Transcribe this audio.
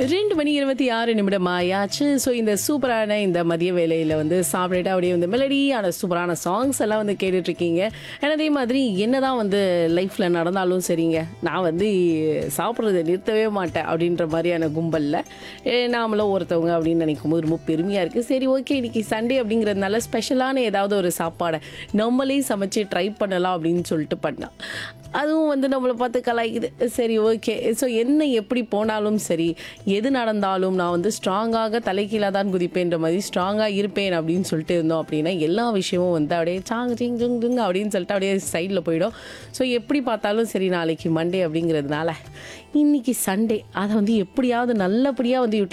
ரெண்டு மணி இருபத்தி ஆறு நிமிடம் ஆயாச்சு ஸோ இந்த சூப்பரான இந்த மதிய வேலையில் வந்து சாப்பிட்டுட்டு அப்படியே வந்து மெலடியான சூப்பரான சாங்ஸ் எல்லாம் வந்து கேட்டுட்டு இருக்கீங்க And அதே மாதிரி என்னதான் வந்து லைஃப்பில் நடந்தாலும் சரிங்க நான் வந்து சாப்பிட்றதை நிறுத்தவே மாட்டேன் அப்படின்ற மாதிரியான கும்பலில் நாமளும் ஒருத்தவங்க அப்படின்னு நினைக்கும் போது ரொம்ப பெருமையாக இருக்குது சரி ஓகே இன்னைக்கு சண்டே அப்படிங்கிறதுனால ஸ்பெஷலான ஏதாவது ஒரு சாப்பாடை நம்மளே சமைச்சு ட்ரை பண்ணலாம் அப்படின்னு சொல்லிட்டு பண்ணலாம் அதுவும் வந்து நம்மளை பார்த்து கலாய்க்குது சரி ஓகே ஸோ என்ன எப்படி போனாலும் சரி எது நடந்தாலும் நான் வந்து ஸ்ட்ராங்காக தலைக்கீழாக தான் குதிப்பேன்ற மாதிரி ஸ்ட்ராங்காக இருப்பேன் அப்படின்னு சொல்லிட்டு இருந்தோம் அப்படின்னா எல்லா விஷயமும் வந்து அப்படியே சாங் சிங் ஜுங் ஜுங் அப்படின்னு சொல்லிட்டு அப்படியே சைடில் போயிடும் ஸோ எப்படி பார்த்தாலும் சரி நாளைக்கு மண்டே அப்படிங்கிறதுனால இன்னைக்கு சண்டே அதை வந்து எப்படியாவது நல்லபடியாக வந்து